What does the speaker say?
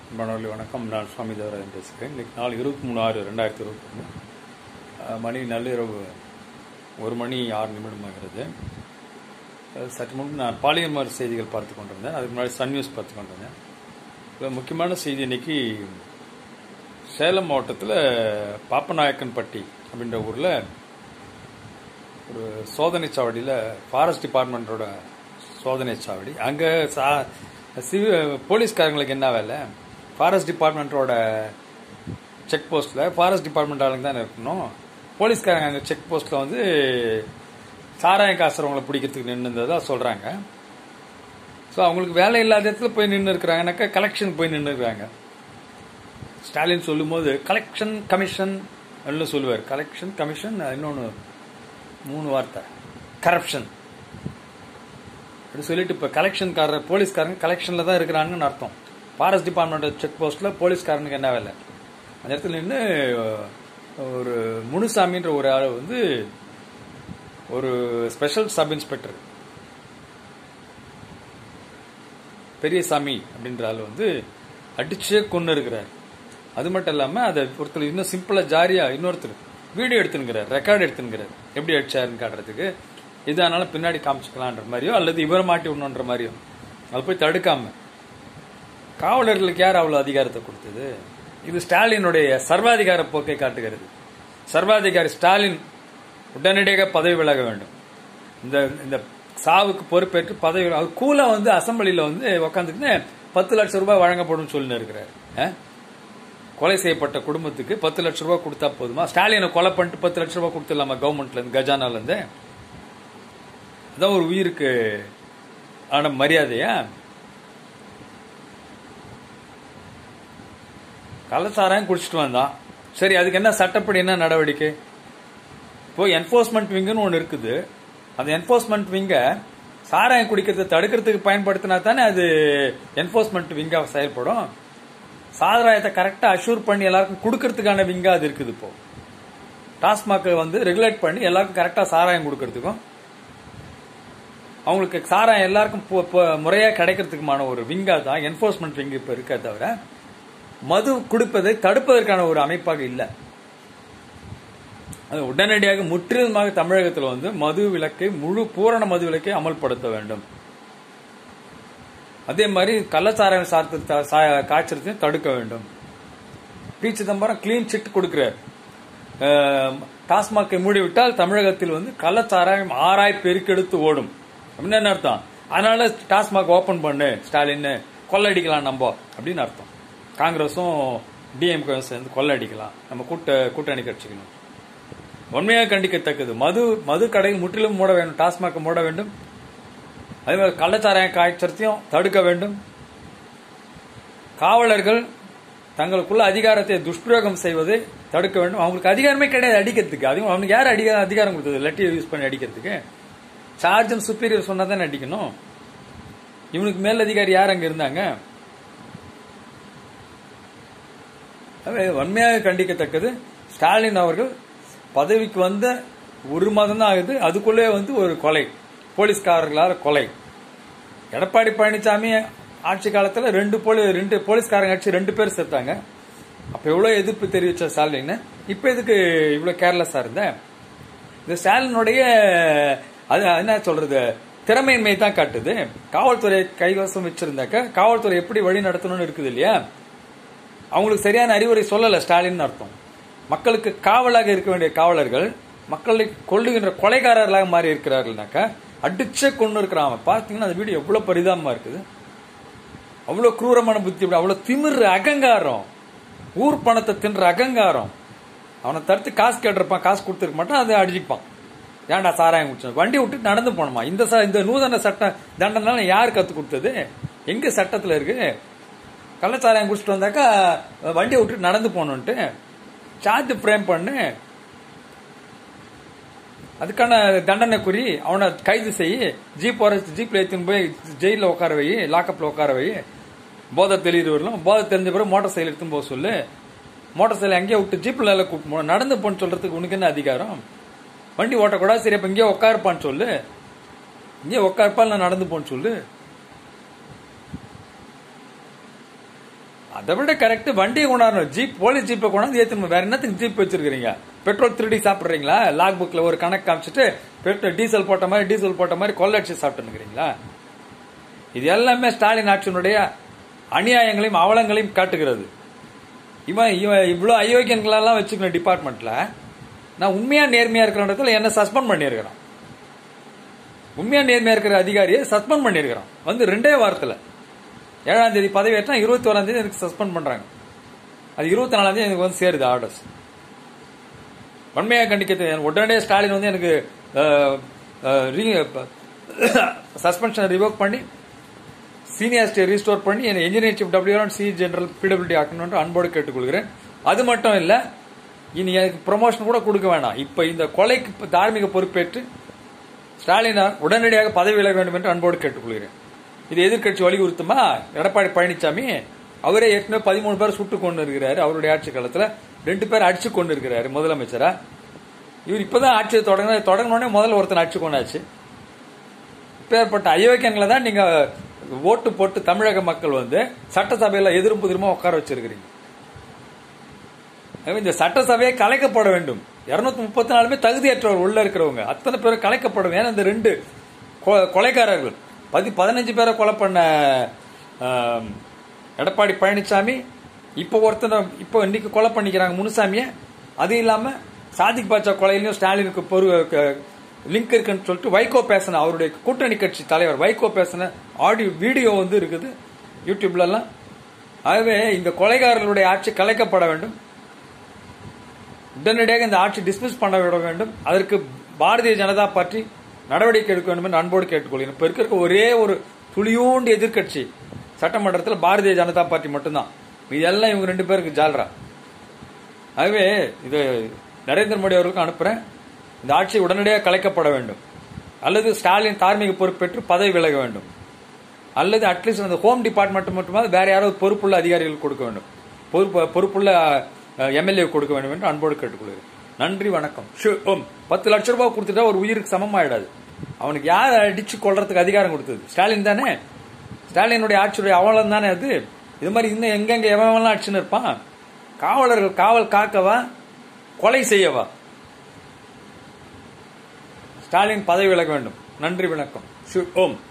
மாணவர்களே வணக்கம் நான் சுவாமி தேவராஜன் பேசுகிறேன் இன்னைக்கு நாள் இருபத்தி மூணு ஆறு ரெண்டாயிரத்தி இருபத்தி ஒன்று மணி நள்ளிரவு ஒரு மணி ஆறு நிமிடம் ஆகிறது அஹ் சற்று முன்பு நான் பாலியமர் செய்திகள் பார்த்து கொண்டிருந்தேன் அதுக்கு முன்னாடி சன் நியூஸ் பார்த்து கொண்டிருந்தேன் இதில் முக்கியமான செய்தி இன்னைக்கு சேலம் மாவட்டத்தில் பாப்பநாயக்கன்பட்டி அப்படின்ற ஊரில் ஒரு சோதனை சாவடியில் ஃபாரஸ்ட் டிபார்ட்மெண்ட்டோட சோதனை சாவடி அங்கே சா சிவி போலீஸ்காரங்களுக்கு என்ன வேலை ஃபாரஸ்ட் டிபார்ட்மெண்ட்டோட செக் போஸ்ட்டில் ஃபாரஸ்ட் டிபார்ட்மெண்ட் ஆளுங்க தானே இருக்கணும் போலீஸ்காரங்க அங்கே செக் போஸ்ட்டில் வந்து சாராயம் காசுறவங்களை பிடிக்கிறதுக்கு நின்றுந்ததாக சொல்கிறாங்க ஸோ அவங்களுக்கு வேலை இல்லாத இடத்துல போய் நின்று இருக்கிறாங்கனாக்கா கலெக்ஷன் போய் நின்று இருக்கிறாங்க ஸ்டாலின் சொல்லும்போது கலெக்ஷன் கமிஷன் அப்படின்னு சொல்லுவார் கலெக்ஷன் கமிஷன் இன்னொன்று மூணு வார்த்தை கரப்ஷன் அப்படி சொல்லிட்டு இப்போ கலெக்ஷன்காரர் போலீஸ்காரங்க கலெக்ஷனில் தான் இருக்கிறாங்கன்னு அர்த்தம் ஃபாரஸ்ட் டிபார்ட்மெண்ட் செக் போஸ்ட்டில் போலீஸ்காரனுக்கு என்ன வேலை அந்த இடத்துல நின்று ஒரு முனுசாமின்ற ஒரு ஆள் வந்து ஒரு ஸ்பெஷல் சப் இன்ஸ்பெக்டர் பெரியசாமி அப்படின்ற ஆள் வந்து அடிச்சே கொண்டு இருக்கிறார் அது மட்டும் இல்லாமல் அதை ஒருத்தர் இன்னும் சிம்பிளாக ஜாரியாக இன்னொருத்தர் வீடியோ எடுத்துனுங்கிறார் ரெக்கார்டு எடுத்துனுங்கிறார் எப்படி அடிச்சாருன்னு காட்டுறதுக்கு எதானாலும் பின்னாடி காமிச்சிக்கலான்ற மாதிரியோ அல்லது இவரை மாட்டி விடணுன்ற மாதிரியோ அதை போய் தடுக்காம காவலர்களுக்கு யார் அவ்வளோ அதிகாரத்தை கொடுத்தது இது ஸ்டாலினுடைய சர்வாதிகார போக்கை காட்டுகிறது சர்வாதிகாரி ஸ்டாலின் உடனடியாக பதவி விலக வேண்டும் இந்த இந்த சாவுக்கு பொறுப்பேற்று பதவி அது கூலா வந்து அசம்பிளியில் வந்து உக்காந்துக்கின்னு பத்து லட்சம் ரூபாய் வழங்கப்படும் சொல்லின்னு இருக்கிறார் அஹ்? கொலை செய்யப்பட்ட குடும்பத்துக்கு பத்து லட்சம் ரூபாய் கொடுத்தா போதுமா ஸ்டாலினை கொலை பண்ணிட்டு பத்து லட்சம் ரூபாய் கொடுத்துடலாமா கவர்மெண்ட்ல இருந்து கஜானால இருந்து அதான் ஒரு உயிருக்கு ஆன மரியாதையா கள்ளச்சாராயம் குடிச்சிட்டு வந்தான் சரி அதுக்கு என்ன சட்டப்படி என்ன நடவடிக்கை இப்போ என்போர்ஸ்மெண்ட் விங்குன்னு ஒன்று இருக்குது அந்த என்போர்ஸ்மெண்ட் விங்க சாராயம் குடிக்கிறத தடுக்கிறதுக்கு பயன்படுத்தினா தானே அது என்போர்ஸ்மெண்ட் விங்கா செயல்படும் சாராயத்தை கரெக்டாக அஷூர் பண்ணி எல்லாருக்கும் கொடுக்கறதுக்கான விங்கா அது இருக்குது இப்போ டாஸ்மாக் வந்து ரெகுலேட் பண்ணி எல்லாருக்கும் கரெக்டாக சாராயம் கொடுக்கறதுக்கும் அவங்களுக்கு சாராயம் எல்லாருக்கும் பொ- பொ- முறையா கிடைக்கிறதுக்குமான ஒரு விங்கா தான் என்போர்ஸ்மெண்ட் விங் இப்போ இருக்க தவிர மது குடிப்பதை தடுப்பதற்கான ஒரு அமைப்பாக இல்லை அது உடனடியாக முற்றிலுமாக தமிழகத்தில் வந்து மது விலக்கை முழு பூரண மது விலக்கை அமல்படுத்த வேண்டும் அதே மாதிரி கள்ளச்சாராயம் சார்த்து காய்ச்சறதையும் தடுக்க வேண்டும் பி சிதம்பரம் கிளீன் சிட் கொடுக்கிறார் அஹ், டாஸ்மாகை மூடிவிட்டால் தமிழகத்தில் வந்து கள்ளச்சாராயம் ஆறாய் பெருக்கெடுத்து ஓடும் அப்படின்னு என்ன அர்த்தம் அதனால டாஸ்மாக் ஓபன் பண்ணு ஸ்டாலின் கொள்ளடிக்கலாம் நம்ம அப்படின்னு அர்த்தம் காங்கிரஸும் டிஎம்கே சேர்ந்து கொள்ளடிக்கலாம் நம்ம கூட்ட கூட்டணி கட்சிக்கணும் உண்மையாக கண்டிக்கத்தக்கது மது மது கடை முற்றிலும் மூட வேண்டும் டாஸ்மாக் மூட வேண்டும் அதே மாதிரி கள்ளச்சாராயம் காய்ச்சறத்தையும் தடுக்க வேண்டும் காவலர்கள் தங்களுக்குள்ள அதிகாரத்தை துஷ்பிரயோகம் செய்வதை தடுக்க வேண்டும் அவங்களுக்கு அதிகாரமே கிடையாது அடிக்கிறதுக்கு அதுவும் அவனுக்கு யார் அடிக்க அதிகாரம் கொடுத்தது லட்டியை யூஸ் பண்ணி அடிக்கிறதுக்கு சார்ஜன் சுப்பீரியர் சொன்னா தானே அடிக்கணும் இவனுக்கு மேல் அதிகாரி யார் அங்க இருந்தாங்க அது வன்மையாக கண்டிக்கத்தக்கது ஸ்டாலின் அவர்கள் பதவிக்கு வந்த ஒரு மாதம் தான் ஆகுது அதுக்குள்ளே வந்து ஒரு கொலை போலீஸ்காரர்களால் கொலை எடப்பாடி பழனிசாமி ஆட்சி காலத்துல ரெண்டு போலி ரெண்டு போலீஸ்காரங்க ஆட்சி ரெண்டு பேர் செத்தாங்க அப்ப எவ்வளவு எதிர்ப்பு தெரிவிச்ச ஸ்டாலின் இப்ப இதுக்கு இவ்வளவு கேர்லெஸ்ஸா இருந்த இந்த ஸ்டாலினுடைய அது என்ன சொல்றது திறமையின்மை தான் காட்டுது காவல்துறை கைவசம் வச்சிருந்தாக்க காவல்துறை எப்படி வழி நடத்தணும்னு இருக்குது இல்லையா அவங்களுக்கு சரியான அறிவுரை சொல்லல ஸ்டாலின் அர்த்தம் மக்களுக்கு காவலாக இருக்க வேண்டிய காவலர்கள் மக்களை கொள்ளுகின்ற கொலைகாரர்களாக மாறி இருக்கிறார்கள்னாக்கா அடிச்சே கொண்டு இருக்கிறான் அவன் பார்த்தீங்கன்னா அந்த வீடியோ எவ்வளவு பரிதாபமா இருக்குது அவ்வளவு குரூரமான புத்தி அவ்வளவு திமிரு அகங்காரம் ஊர் பணத்தை தின்ற அகங்காரம் அவனை தடுத்து காசு கேட்டிருப்பான் காசு கொடுத்துருக்க மாட்டான் அதை அடிச்சுப்பான் ஏன்டா சாராயம் குடிச்சு வண்டி விட்டு நடந்து போனோமா இந்த ச- இந்த நூதன சட்ட தண்டனை யார் கத்து கொடுத்தது எங்க சட்டத்துல இருக்கு கள்ளச்சாராயம் குடிச்சிட்டு வந்தாக்கா வண்டியை விட்டு நடந்து போகணுன்ட்டு சார்ஜ் ஃப்ரேம் பண்ணு அதுக்கான தண்டனை குறி அவனை கைது செய்யி ஜீப் வர ஜீப்ல ஏற்றின்னு போய் ஜெயிலில் உட்கார வை லாக்கப்ல உட்கார வை போதை தெரியுது வரலாம் போதை தெரிஞ்ச பிறகு மோட்டார் சைக்கிள் எடுத்துன்னு போக சொல்லு மோட்டார் சைக்கிள் அங்கேயே விட்டு ஜீப்ல எல்லாம் கூட்டு போகணும். நடந்து போன்னு சொல்றதுக்கு உனக்கு என்ன அதிகாரம் வண்டி ஓட்டக்கூடாது சரி அப்ப இங்கே உட்காருப்பான்னு சொல்லு இங்கே உட்காருப்பா இல்லை நடந்து போன்னு சொல்லு அதை விட கரெக்ட் வண்டியை கொண்டாடணும் ஜீப் போலீஸ் ஜீப்பை கொண்டாந்து ஏத்தணும் வேற என்னத்துக்கு ஜீப் வச்சிருக்கீங்க பெட்ரோல் திருடி சாப்பிடுறீங்களா லாக் புக்ல ஒரு கணக்கு காமிச்சிட்டு பெட்ரோல் டீசல் போட்ட மாதிரி டீசல் போட்ட மாதிரி கொள்ளடிச்சு சாப்பிட்டுருக்கிறீங்களா இது எல்லாமே ஸ்டாலின் ஆட்சியினுடைய அநியாயங்களையும் அவலங்களையும் காட்டுகிறது இவன் இவன் இவ்வளோ அயோக்கியன்களெல்லாம் வச்சுக்கணும் டிபார்ட்மெண்ட்ல நான் உண்மையா நேர்மையா இருக்கிற இடத்துல என்ன சஸ்பெண்ட் பண்ணியிருக்கிறான் உண்மையா நேர்மையா இருக்கிற அதிகாரியை சஸ்பெண்ட் பண்ணியிருக்கிறான் வந்து ரெண்டே வாரத்தில் ஏழாம் தேதி பதவி ஏற்றா இருபத்தி ஓராம் தேதி எனக்கு சஸ்பெண்ட் பண்றாங்க அது இருபத்தி நாலாம் தேதி எனக்கு வந்து சேருது ஆர்டர்ஸ் வன்மையாக கண்டிக்கிறது உடனடியாக ஸ்டாலின் வந்து எனக்கு சஸ்பென்ஷன் ரிவோக் பண்ணி சீனியாரிட்டியை ரீஸ்டோர் பண்ணி என்னை engineer chief W C general PWD ஆக்கணும் என்று அன்போடு கேட்டுக்கொள்கிறேன் அது மட்டும் இல்ல இனி எனக்கு ப்ரொமோஷன் கூட கொடுக்க வேண்டாம் இப்ப இந்த கொலைக்கு இப்ப தார்மீக பொறுப்பேற்று ஸ்டாலினார் உடனடியாக பதவி விலக வேண்டும் என்று அன்போடு கேட்டுக்கொள்கிறேன் இது எதிர்க்கட்சி வலியுறுத்துமா எடப்பாடி பழனிசாமி அவரே ஏற்கனவே பதிமூணு பேர் சுட்டு கொண்டு இருக்கிறாரு அவருடைய ஆட்சி காலத்துல ரெண்டு பேர் அடிச்சு கொண்டு இருக்கிறாரு முதலமைச்சரா இவர் இப்பதான் ஆட்சியை தொடங்க தொடங்கினோடனே முதல்ல ஒருத்தன் அடிச்சு கொண்டாச்சு இப்பேற்பட்ட அயோக்கியங்களை தான் நீங்க ஓட்டு போட்டு தமிழக மக்கள் வந்து சட்டசபையில எதிரும் புதிருமா உட்கார வச்சிருக்கிறீங்க எனவே இந்த சட்டசபையை கலைக்கப்பட வேண்டும் இருநூத்தி முப்பத்தி நாலுமே தகுதியற்றவர் உள்ள இருக்கிறவங்க அத்தனை பேரும் கலைக்கப்படும் ஏன்னா இந்த ரெண்டு கொ- கொலைக்காரர்கள் பதி பதினஞ்சு பேரை கொலை பண்ண ஆம், எடப்பாடி பழனிசாமி இப்போ ஒருத்தனை இப்போ இன்னைக்கு கொலை பண்ணிக்கிறாங்க முனுசாமியை அது இல்லாம சாதிக் பாட்சா கொலையிலையும் ஸ்டாலினுக்கு பொறு லிங்க் இருக்குன்னு சொல்லிட்டு வைகோ பேசின அவருடைய கூட்டணி கட்சி தலைவர் வைகோ பேசின ஆடியோ வீடியோ வந்து இருக்குது யூடியூப்ல எல்லாம் ஆகவே இந்த கொலைகாரர்களுடைய ஆட்சி கலைக்கப்பட வேண்டும் உடனடியாக இந்த ஆட்சி டிஸ்மிஸ் பண்ண விட வேண்டும் அதற்கு பாரதிய ஜனதா பார்ட்டி நடவடிக்கை எடுக்க வேண்டும் என்று அன்போடு கேட்டுக்கொள்கிறேன் இப்ப இருக்கிற ஒரே ஒரு துளியூண்டு எதிர்க்கட்சி சட்டமன்றத்தில் பாரதிய ஜனதா பார்ட்டி மட்டும்தான் இதெல்லாம் இவங்க ரெண்டு பேருக்கு ஜால்ரா ஆகவே இது நரேந்திர மோடி அவர்களுக்கு அனுப்புறேன் இந்த ஆட்சி உடனடியாக கலைக்கப்பட வேண்டும் அல்லது ஸ்டாலின் தார்மீக பொறுப்பேற்று பதவி விலக வேண்டும் அல்லது அட்லீஸ்ட் அந்த ஹோம் டிபார்ட்மெண்ட் மட்டுமாவது வேற யாராவது பொறுப்புள்ள அதிகாரிகள் கொடுக்க வேண்டும் பொறுப்பு பொறுப்புள்ள எம்எல்ஏ கொடுக்க வேண்டும் என்று அன்போடு கேட்டுக்கொள்கிறேன் நன்றி வணக்கம் ஷு, ஓம் பத்து லட்சம் ரூபாய் கொடுத்துட்டா ஒரு உயிருக்கு சமமாயிடாது அவனுக்கு யார் அடிச்சு கொள்றதுக்கு அதிகாரம் கொடுத்தது ஸ்டாலின் தானே ஸ்டாலினுடைய ஆட்சியுடைய அவலம் தானே அது இது மாதிரி இன்னும் எங்கெங்க எவன் அடிச்சுன்னு இருப்பான் காவலர்கள் காவல் காக்கவா கொலை செய்யவா ஸ்டாலின் பதவி விலக வேண்டும் நன்றி வணக்கம் ஷு, ஓம்